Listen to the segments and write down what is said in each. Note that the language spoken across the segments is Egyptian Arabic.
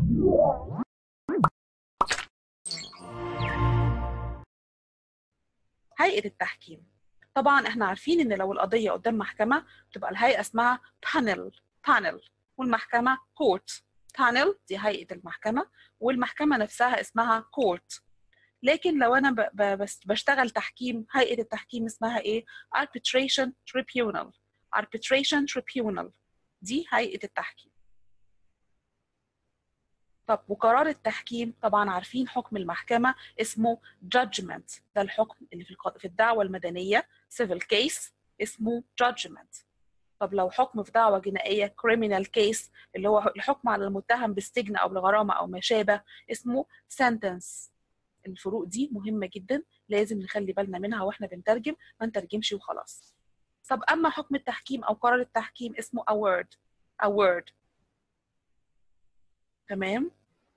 هيئة التحكيم طبعا احنا عارفين ان لو القضية قدام محكمة بتبقى الهيئة اسمها panel panel والمحكمة court panel دي هيئة المحكمة والمحكمة نفسها اسمها court لكن لو انا ب- ب- بس بشتغل تحكيم هيئة التحكيم اسمها ايه arbitration tribunal arbitration tribunal دي هيئة التحكيم طب وقرار التحكيم طبعا عارفين حكم المحكمة اسمه judgment ده الحكم اللي في الق- في الدعوة المدنية civil case اسمه judgment طب لو حكم في دعوة جنائية criminal case اللي هو الحكم على المتهم بالسجن أو الغرامة أو ما شابه اسمه sentence الفروق دي مهمة جدا لازم نخلي بالنا منها واحنا بنترجم ما نترجمش وخلاص طب أما حكم التحكيم أو قرار التحكيم اسمه award award تمام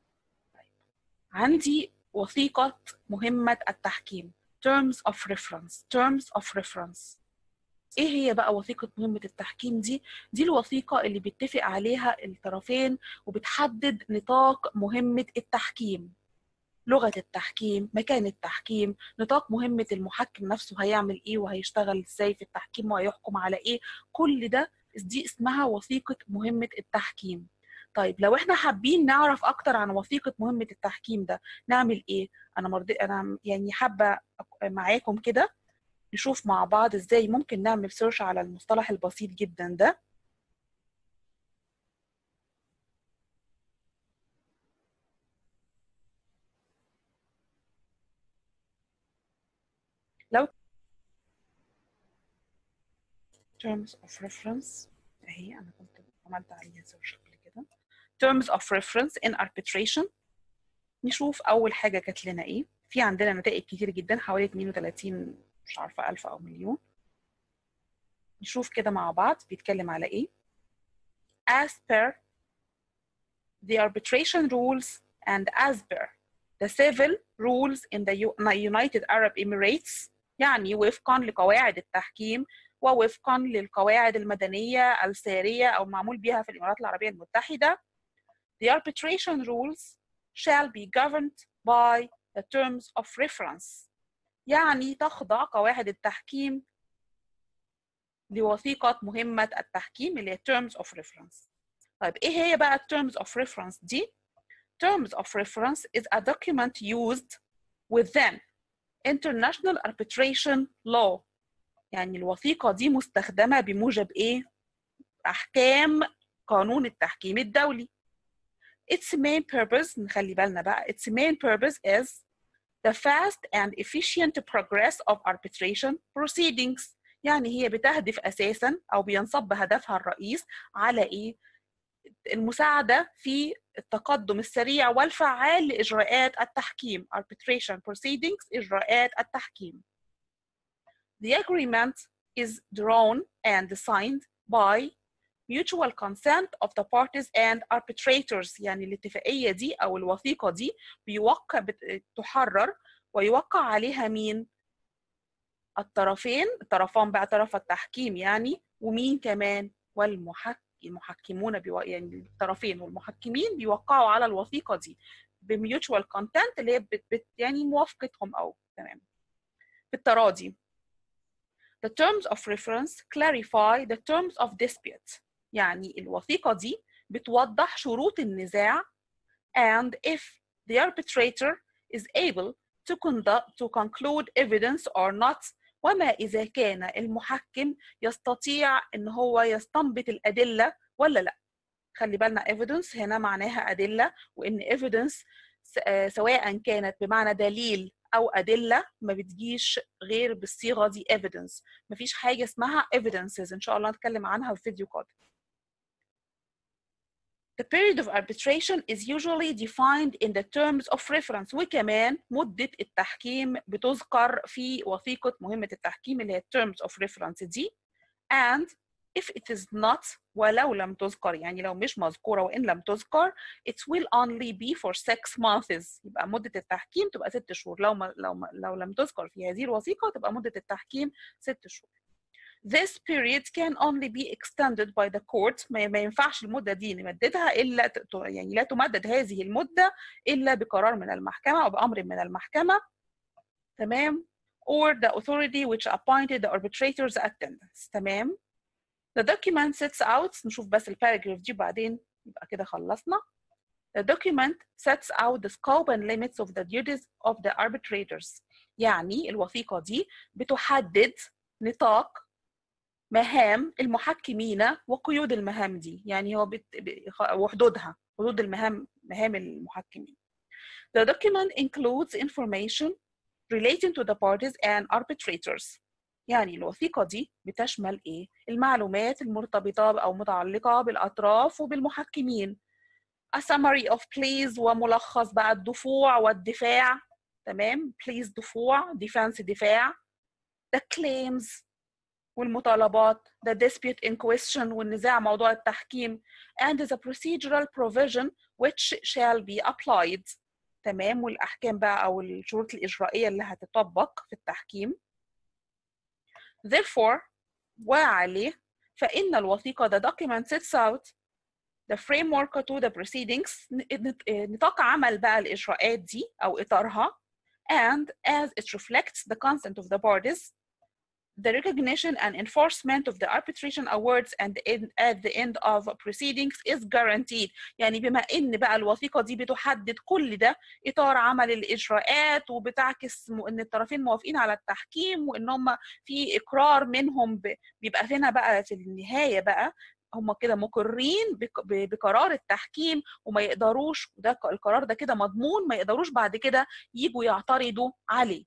عندي وثيقة مهمة التحكيم terms of reference terms of reference ايه هي بقى وثيقة مهمة التحكيم دي؟ دي الوثيقة اللي بيتفق عليها الطرفين وبتحدد نطاق مهمة التحكيم لغة التحكيم، مكان التحكيم، نطاق مهمة المحكم نفسه هيعمل ايه وهيشتغل ازاي في التحكيم وهيحكم على ايه، كل ده دي اسمها وثيقة مهمة التحكيم. طيب لو احنا حابين نعرف اكتر عن وثيقة مهمة التحكيم ده نعمل ايه؟ انا مرضي انا يعني حابة أك- معاكم كده نشوف مع بعض ازاي ممكن نعمل سيرش على المصطلح البسيط جدا ده لو terms of reference اهي انا كنت عملت عليها سيرش قبل كده terms of reference in arbitration نشوف اول حاجه جات لنا ايه في عندنا نتائج كتير جدا حوالي 32 مش عارفه الف او مليون نشوف كده مع بعض بيتكلم على ايه as per the arbitration rules and as per the civil rules in the U- United Arab Emirates يعني وفقا لقواعد التحكيم ووفقا للقواعد المدنية السارية أو معمول بها في الإمارات العربية المتحدة the arbitration rules shall be governed by the terms of reference يعني تخضع قواعد التحكيم لوثيقة مهمة التحكيم اللي هي terms of reference طيب إيه هي بقى terms of reference دي؟ terms of reference is a document used within international arbitration law يعني الوثيقة دي مستخدمة بموجب إيه؟ أحكام قانون التحكيم الدولي. Its main purpose نخلي بالنا بقى its main purpose is the fast and efficient progress of arbitration proceedings يعني هي بتهدف أساسا أو بينصب هدفها الرئيس على إيه؟ المساعدة في التقدم السريع والفعال لإجراءات التحكيم arbitration proceedings إجراءات التحكيم The agreement is drawn and signed by mutual consent of the parties and arbitrators يعني الاتفاقية دي أو الوثيقة دي بيوقع بت- تحرر ويوقع عليها مين؟ الطرفين الطرفان بقى طرف التحكيم يعني ومين كمان؟ والمحكم المحكمون بيو... يعني الطرفين والمحكمين بيوقعوا على الوثيقة دي بميوتشوال كونتنت اللي هي بت... بت... يعني موافقتهم أو تمام بالتراضي The terms of reference clarify the terms of dispute يعني الوثيقة دي بتوضح شروط النزاع and if the arbitrator is able to conduct to conclude evidence or not وما إذا كان المحكم يستطيع إن هو يستنبط الأدلة ولا لا خلي بالنا evidence هنا معناها أدلة وإن evidence س- آه، سواء كانت بمعنى دليل أو أدلة ما بتجيش غير بالصيغة دي evidence مفيش حاجة اسمها evidences إن شاء الله نتكلم عنها في فيديو قادم The period of arbitration is usually defined in the terms of reference وكمان مدة التحكيم بتذكر في وثيقة مهمة التحكيم اللي هي terms of reference دي and if it is not ولو لم تذكر يعني لو مش مذكورة وإن لم تذكر it will only be for six months يبقى مدة التحكيم تبقى ست شهور لو ما لو ما لو لم تذكر في هذه الوثيقة تبقى مدة التحكيم ست شهور this period can only be extended by the court ما, ما ينفعش المدة دي نمددها إلا يعني لا تمدد هذه المدة إلا بقرار من المحكمة أو بأمر من المحكمة تمام or the authority which appointed the arbitrator's attendance تمام the document sets out نشوف بس الباراجراف دي بعدين يبقى كده خلصنا The document sets out the scope and limits of the duties of the arbitrators. يعني الوثيقة دي بتحدد نطاق مهام المحكمين وقيود المهام دي يعني هو بت... وحدودها حدود المهام مهام المحكمين The document includes information relating to the parties and arbitrators يعني الوثيقة دي بتشمل إيه؟ المعلومات المرتبطة أو متعلقة بالأطراف وبالمحكمين a summary of pleas وملخص بقى الدفوع والدفاع تمام please دفوع defense دفاع the claims والمطالبات the dispute in question والنزاع موضوع التحكيم and the procedural provision which shall be applied تمام والأحكام بقى أو الشروط الإجرائية اللي هتطبق في التحكيم therefore وعليه فإن الوثيقة the document sets out the framework to the proceedings نطاق عمل بقى الإجراءات دي أو إطارها and as it reflects the consent of the parties the recognition and enforcement of the arbitration awards and in, at the end of proceedings is guaranteed يعني بما ان بقى الوثيقه دي بتحدد كل ده اطار عمل الاجراءات وبتعكس ان الطرفين موافقين على التحكيم وان هم في اقرار منهم بيبقى هنا بقى في النهايه بقى هم كده مقرين بقرار التحكيم وما يقدروش وده القرار ده كده مضمون ما يقدروش بعد كده يجوا يعترضوا عليه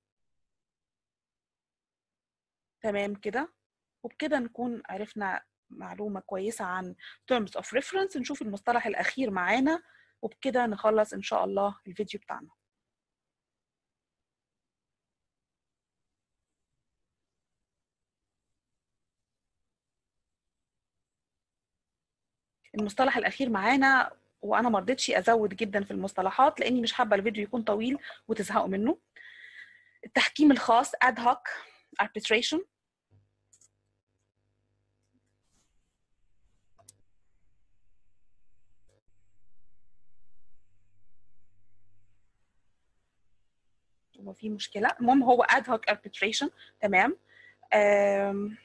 تمام كده وبكده نكون عرفنا معلومة كويسة عن terms of reference نشوف المصطلح الأخير معانا وبكده نخلص إن شاء الله الفيديو بتاعنا المصطلح الأخير معانا وأنا ما رضيتش أزود جدا في المصطلحات لأني مش حابة الفيديو يكون طويل وتزهقوا منه التحكيم الخاص ad hoc arbitration هو في مشكله المهم هو ad hoc arbitration تمام أم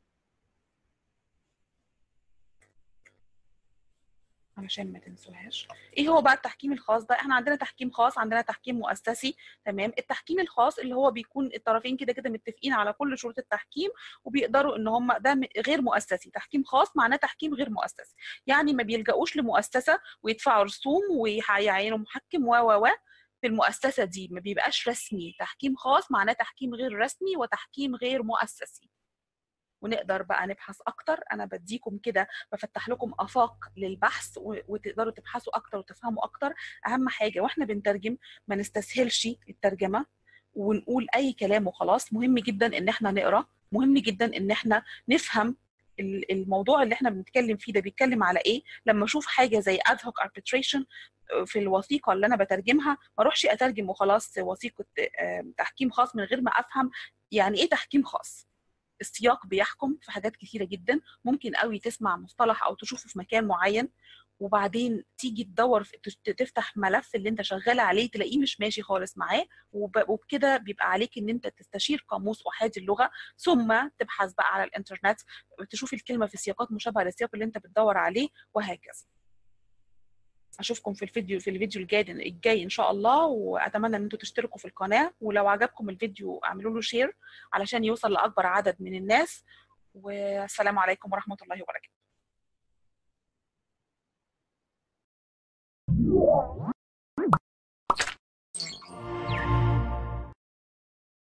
علشان ما تنسوهاش ايه هو بقى التحكيم الخاص ده احنا عندنا تحكيم خاص عندنا تحكيم مؤسسي تمام التحكيم الخاص اللي هو بيكون الطرفين كده كده متفقين على كل شروط التحكيم وبيقدروا ان هم ده غير مؤسسي تحكيم خاص معناه تحكيم غير مؤسسي يعني ما بيلجأوش لمؤسسه ويدفعوا رسوم ويعينوا محكم و و و في المؤسسه دي ما بيبقاش رسمي تحكيم خاص معناه تحكيم غير رسمي وتحكيم غير مؤسسي ونقدر بقى نبحث اكتر انا بديكم كده بفتح لكم افاق للبحث وتقدروا تبحثوا اكتر وتفهموا اكتر اهم حاجه واحنا بنترجم ما نستسهلش الترجمه ونقول اي كلام وخلاص مهم جدا ان احنا نقرا مهم جدا ان احنا نفهم الموضوع اللي احنا بنتكلم فيه ده بيتكلم على ايه لما اشوف حاجه زي ad hoc arbitration في الوثيقه اللي انا بترجمها ما اروحش اترجم وخلاص وثيقه تحكيم خاص من غير ما افهم يعني ايه تحكيم خاص السياق بيحكم في حاجات كثيره جدا ممكن قوي تسمع مصطلح او تشوفه في مكان معين وبعدين تيجي تدور تفتح ملف اللي انت شغال عليه تلاقيه مش ماشي خالص معاه وبكده بيبقى عليك ان انت تستشير قاموس احادي اللغه ثم تبحث بقى على الانترنت تشوف الكلمه في سياقات مشابهه للسياق اللي انت بتدور عليه وهكذا اشوفكم في الفيديو في الفيديو الجاي الجاي ان شاء الله واتمنى ان انتم تشتركوا في القناه ولو عجبكم الفيديو اعملوا له شير علشان يوصل لاكبر عدد من الناس والسلام عليكم ورحمه الله وبركاته